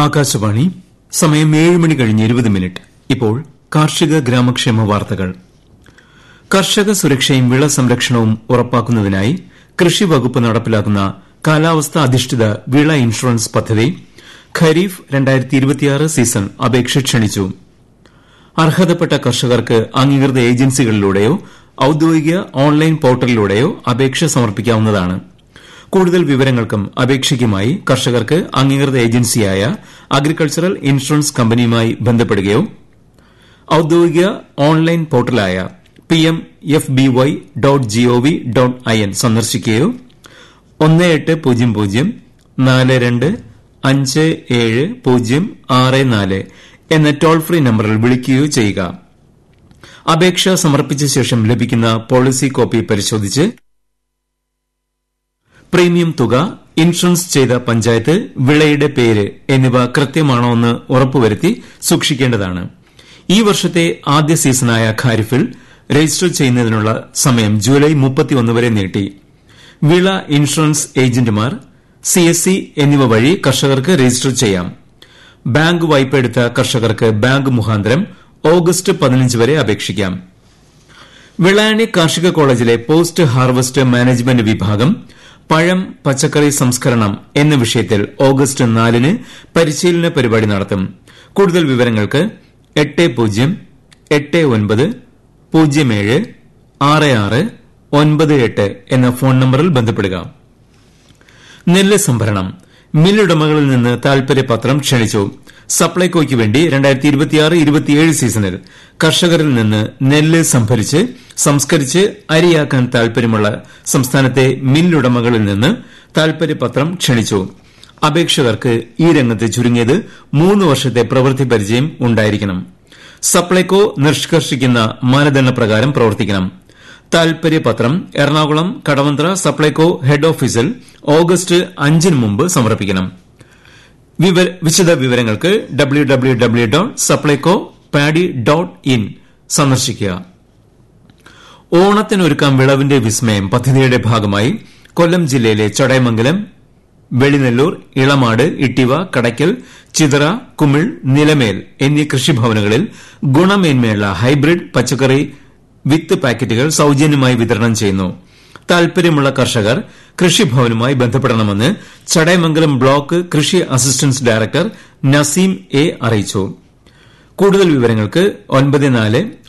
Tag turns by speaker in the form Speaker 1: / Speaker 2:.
Speaker 1: ആകാശവാണി സമയം ഏഴ് മണി കഴിഞ്ഞ് ഇരുപത് മിനിറ്റ് ഇപ്പോൾ കാർഷിക ഗ്രാമക്ഷേമ വാർത്തകൾ കർഷക സുരക്ഷയും വിള സംരക്ഷണവും ഉറപ്പാക്കുന്നതിനായി കൃഷി വകുപ്പ് നടപ്പിലാക്കുന്ന കാലാവസ്ഥാ അധിഷ്ഠിത വിള ഇൻഷുറൻസ് പദ്ധതി ഖരീഫ് സീസൺ അപേക്ഷ ക്ഷണിച്ചു അർഹതപ്പെട്ട കർഷകർക്ക് അംഗീകൃത ഏജൻസികളിലൂടെയോ ഔദ്യോഗിക ഓൺലൈൻ പോർട്ടലിലൂടെയോ അപേക്ഷ സമർപ്പിക്കാവുന്നതാണ് കൂടുതൽ വിവരങ്ങൾക്കും അപേക്ഷയ്ക്കുമായി കർഷകർക്ക് അംഗീകൃത ഏജൻസിയായ അഗ്രികൾച്ചറൽ ഇൻഷുറൻസ് കമ്പനിയുമായി ബന്ധപ്പെടുകയോ ഔദ്യോഗിക ഓൺലൈൻ പോർട്ടലായ P M F B Y dot G O V dot I N സന്ദർശിക്കുകയോ ഒന്ന് എട്ട് പൂജ്യം പൂജ്യം നാല് രണ്ട് അഞ്ച് ഏഴ് പൂജ്യം ആറ് നാല് എന്ന ടോൾ ഫ്രീ നമ്പറിൽ വിളിക്കുകയോ ചെയ്യുക അപേക്ഷ സമർപ്പിച്ച ശേഷം ലഭിക്കുന്ന പോളിസി കോപ്പി പരിശോധിച്ച് പ്രീമിയം തുക ഇൻഷുറൻസ് ചെയ്ത പഞ്ചായത്ത് വിളയുടെ പേര് എന്നിവ കൃത്യമാണോയെന്ന് ഉറപ്പുവരുത്തി സൂക്ഷിക്കേണ്ടതാണ് ഈ വർഷത്തെ ആദ്യ സീസണായ ഖാരിഫിൽ രജിസ്റ്റർ ചെയ്യുന്നതിനുള്ള സമയം ജൂലൈ വരെ നീട്ടി വിള ഇൻഷുറൻസ് ഏജന്റുമാർ സിഎസ്സി എന്നിവ വഴി കർഷകർക്ക് രജിസ്റ്റർ ചെയ്യാം ബാങ്ക് വായ്പയെടുത്ത കർഷകർക്ക് ബാങ്ക് മുഖാന്തരം ഓഗസ്റ്റ് പതിനഞ്ച് വരെ അപേക്ഷിക്കാം വെള്ളായണി കാർഷിക കോളേജിലെ പോസ്റ്റ് ഹാർവസ്റ്റ് മാനേജ്മെന്റ് വിഭാഗം പഴം പച്ചക്കറി സംസ്കരണം എന്ന വിഷയത്തിൽ ഓഗസ്റ്റ് നാലിന് പരിശീലന പരിപാടി നടത്തും കൂടുതൽ വിവരങ്ങൾക്ക് എട്ട് പൂജ്യം എട്ട് ഒൻപത് പൂജ്യം ഏഴ് ആറ് ആറ് ഒൻപത് എട്ട് എന്ന ഫോൺ നമ്പറിൽ ബന്ധപ്പെടുക നെല്ല് സംഭരണം മില്ലുടമകളിൽ നിന്ന് താൽപര്യപത്രം ക്ഷണിച്ചു സപ്ലൈകോയ്ക്ക് വേണ്ടി സീസണിൽ കർഷകരിൽ നിന്ന് നെല്ല് സംഭരിച്ച് സംസ്കരിച്ച് അരിയാക്കാൻ താൽപര്യമുള്ള സംസ്ഥാനത്തെ മില്ലുടമകളിൽ നിന്ന് താൽപര്യപത്രം ക്ഷണിച്ചു അപേക്ഷകർക്ക് ഈ രംഗത്ത് ചുരുങ്ങിയത് മൂന്ന് വർഷത്തെ പ്രവൃത്തി പരിചയം ഉണ്ടായിരിക്കണം സപ്ലൈകോ നിഷ്കർഷിക്കുന്ന മാനദണ്ഡപ്രകാരം പ്രവർത്തിക്കണം താൽപര്യപത്രം എറണാകുളം കടവന്ത്ര സപ്ലൈകോ ഹെഡ് ഓഫീസിൽ ഓഗസ്റ്റ് അഞ്ചിന് മുമ്പ് സമർപ്പിക്കണം വിശദ വിവരങ്ങൾക്ക് W W W dot Supplyco paddy dot in സന്ദർശിക്കുക ഓണത്തിനൊരുക്കാം വിളവിന്റെ വിസ്മയം പദ്ധതിയുടെ ഭാഗമായി കൊല്ലം ജില്ലയിലെ ചടയമംഗലം വെളിനെല്ലൂർ ഇളമാട് ഇട്ടിവ കടയ്ക്കൽ ചിതറ കുമിൾ നിലമേൽ എന്നീ കൃഷിഭവനുകളിൽ ഗുണമേന്മയുള്ള ഹൈബ്രിഡ് പച്ചക്കറി വിത്ത് പാക്കറ്റുകൾ സൌജന്യമായി വിതരണം ചെയ്യുന്നു താൽപര്യമുള്ള കർഷകർ കൃഷിഭവനുമായി ബന്ധപ്പെടണമെന്ന് ചടയമംഗലം ബ്ലോക്ക് കൃഷി അസിസ്റ്റൻസ് ഡയറക്ടർ നസീം എ അറിയിച്ചു കൂടുതൽ വിവരങ്ങൾക്ക് ഒൻപത് നാല്